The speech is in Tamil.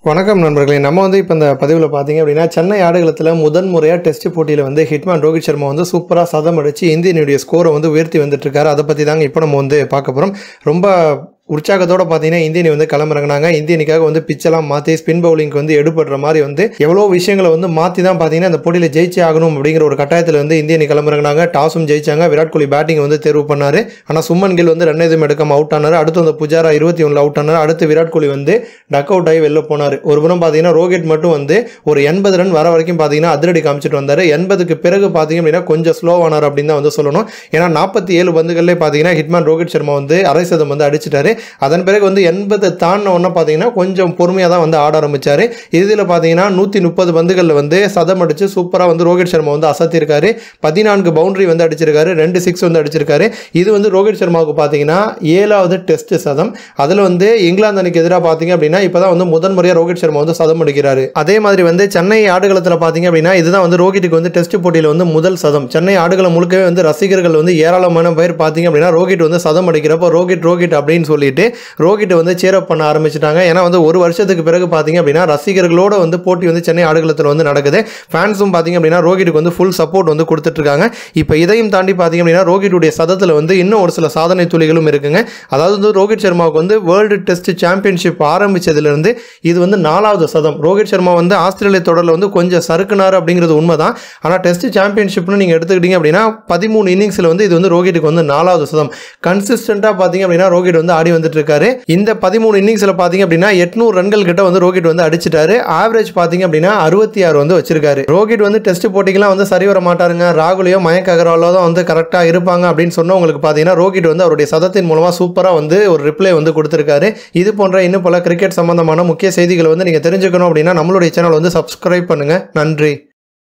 வணக்கம் நண்பர்களே நம்ம வந்து இப்போ இந்த பதிவில் பார்த்தீங்க அப்படின்னா சென்னை ஆடுகளத்தில் முதன் முறையாக டெஸ்ட் போட்டியில் வந்து ஹிட்மேன் ரோஹித் சர்மா வந்து சூப்பராக சதம் அடித்து இந்தியனுடைய ஸ்கோரை வந்து உயர்த்தி வந்துட்டு இருக்காரு அதை பற்றி தாங்க இப்போ நம்ம வந்து பார்க்க போகிறோம் ரொம்ப உற்சாகத்தோட பார்த்தீங்கன்னா இந்தியனி வந்து களமிறங்கினாங்க இந்தியனுக்காக வந்து பிச்செல்லாம் மாற்றி ஸ்பின் பவுலிங்க்கு வந்து எடுபடுற மாதிரி வந்து எவ்வளோ விஷயங்களை வந்து மாற்றி தான் பார்த்தீங்கன்னா இந்த போட்டியில் ஜெயிச்சே ஆகணும் அப்படிங்கிற ஒரு கட்டாயத்தில் வந்து இந்தியனி களமிறங்கினாங்க டாஸும் ஜெயிச்சாங்க விராட் கோலி பேட்டிங் வந்து தேர்வு பண்ணார் ஆனால் சுமன் கில் வந்து ரன் எதுவும் எடுக்காம அவுட் ஆனார் அடுத்து வந்து புஜாரா இருபத்தி ஒன்றில் அவுட் ஆனார் அடுத்து விராட் கோலி வந்து டக் அவுட் ஆகி வெளில போனார் ஒரு புறம் பார்த்தீங்கன்னா ரோஹித் மட்டும் வந்து ஒரு எண்பது ரன் வர வரைக்கும் பார்த்தீங்கன்னா அதிரடி காமிச்சிட்டு வந்தார் எண்பதுக்கு பிறகு பார்த்தீங்க அப்படின்னா கொஞ்சம் ஸ்லோ ஆனார் அப்படின்னு தான் வந்து சொல்லணும் ஏன்னா நாற்பத்தி ஏழு பந்துகளிலே பார்த்தீங்கன்னா ஹிட்மேன் ரோஹித் சர்மா வந்து அரை சதம் வந்து அடிச்சிட்டாரு அதன் பிறகு வந்து எண்பது தாண்டின உடனே பார்த்தீங்கன்னா கொஞ்சம் பொறுமையாக தான் வந்து ஆட ஆரம்பிச்சார் இதில் பார்த்தீங்கன்னா நூற்றி முப்பது பந்துகளில் வந்து சதம் அடித்து சூப்பராக வந்து ரோஹித் சர்மா வந்து அசத்திருக்காரு பதினான்கு பவுண்டரி வந்து அடிச்சிருக்காரு ரெண்டு சிக்ஸ் வந்து அடிச்சிருக்காரு இது வந்து ரோஹித் சர்மாவுக்கு பார்த்தீங்கன்னா ஏழாவது டெஸ்ட் சதம் அதில் வந்து இங்கிலாந்து அணிக்கு எதிராக பார்த்தீங்க அப்படின்னா இப்போ தான் வந்து முதன் முறையாக ரோஹித் சர்மா வந்து சதம் அடிக்கிறாரு அதே மாதிரி வந்து சென்னை ஆடுகளத்தில் பார்த்தீங்க அப்படின்னா இதுதான் வந்து ரோஹித்துக்கு வந்து டெஸ்ட் போட்டியில் வந்து முதல் சதம் சென்னை ஆடுகளம் முழுக்கவே வந்து ரசிகர்கள் வந்து ஏராளமான பேர் பார்த்தீங்க அப்படின்னா ரோஹித் வந்து சதம் அடிக்கிறப்போ ரோஹித் ரோஹித் அப்படின்னு சொல்லிட்டு ரோஹித் வந்து சேரப் பண்ண ஆரம்பிச்சிட்டாங்க ஏன்னா வந்து ஒரு வருஷத்துக்கு பிறகு பார்த்தீங்க அப்படின்னா ரசிகர்களோட வந்து போட்டி வந்து சென்னை ஆடுகளத்தில் வந்து நடக்குது ஃபேன்ஸும் பார்த்தீங்க அப்படின்னா ரோஹித்துக்கு வந்து ஃபுல் சப்போர்ட் வந்து கொடுத்துட்ருக்காங்க இப்போ இதையும் தாண்டி பார்த்தீங்க அப்படின்னா ரோஹித்துடைய சதத்தில் வந்து இன்னும் ஒரு சில சாதனை துளிகளும் இருக்குங்க அதாவது வந்து ரோஹித் சர்மாவுக்கு வந்து வேர்ல்டு டெஸ்ட் சாம்பியன்ஷிப் ஆரம்பிச்சதுலேருந்து இது வந்து நாலாவது சதம் ரோஹித் சர்மா வந்து ஆஸ்திரேலிய தொடரில் வந்து கொஞ்சம் சறுக்குனார் அப்படிங்கிறது உண்மைதான் ஆனால் டெஸ்ட் சாம்பியன்ஷிப்னு நீங்கள் எடுத்துக்கிட்டீங்க அப்படின்னா பதிமூணு இன்னிங்ஸில் வந்து இது வந்து ரோஹித்துக்கு வந்து நாலாவது சதம் கன்சிஸ்டண்ட்டாக பார்த்தீங்க அப்படின்னா ரோஹித் வந்து ஆடி வந்துட்டு இருக்காரு இந்த பதிமூணு இன்னிங்ஸில் பார்த்தீங்க அப்படின்னா எட்நூறு ரன்கள் கிட்ட வந்து ரோஹித் வந்து அடிச்சிட்டாரு ஆவரேஜ் பார்த்தீங்க அப்படின்னா அறுபத்தி ஆறு வந்து வச்சிருக்காரு ரோஹித் வந்து டெஸ்ட் போட்டிக்கெல்லாம் வந்து சரி வர மாட்டாருங்க ராகுலையோ மயக் அகர்வாலோ தான் வந்து கரெக்டாக இருப்பாங்க அப்படின்னு சொன்னவங்களுக்கு பார்த்தீங்கன்னா ரோஹித் வந்து அவருடைய சதத்தின் மூலமாக சூப்பராக வந்து ஒரு ரிப்ளை வந்து கொடுத்துருக்காரு இது போன்ற இன்னும் பல கிரிக்கெட் சம்பந்தமான முக்கிய செய்திகளை வந்து நீங்கள் தெரிஞ்சுக்கணும் அப்படின்னா நம்மளுடைய சேனல் வந்து சப்ஸ்கிரைப் பண்ணுங்கள் நன்றி